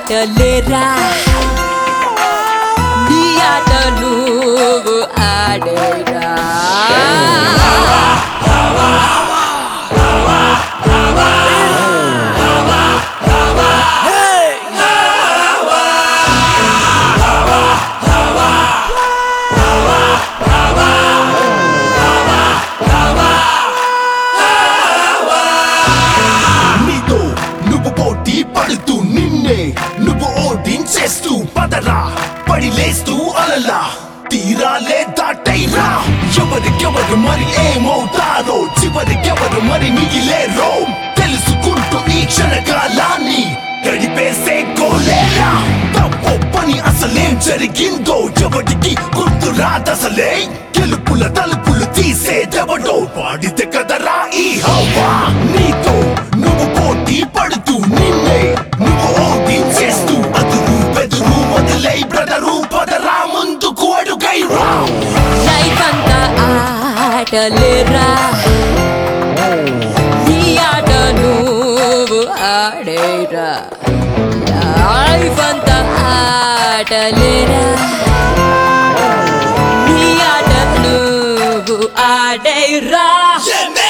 ఆటలేరా నీ ఆట నువ్వు ఆడేరా నీతో నువ్వు పోటీ పడుతూ నిన్నే నువ్వు ఓడించేస్తూ పదరా పడి లేస్తూ అలలా తీరాలే దాటైరా ఎవరికెవరు మరి ఏమవుతారో చివరికెవరు మరి మిగిలేరో తెలుసుకుంటూ ఈ క్షణకాలాన్ని గడిపేసే కోలేరా తప్పు పని అసలేం జరిగిందో ఎవరికి గుర్తు రాదసలే గెలుపుల తలుపులు తీసేదెవడో వాడితే కదరా ఈ హవా నీతో నువ్వు పోటీ పడుతూ నిన్నే నువ్వు ఓడించేస్తూ అదురు బెదురు వదిలై బ్రదరు పదరా ముందుకు అడుగై రా లైఫ్ అంతా ఆటలేరా నీ ఆట నువ్వు ఆడేరా లైఫ్ అంతా ఆటలేరా నీ ఆట నువ్వు ఆడేరా Yeah,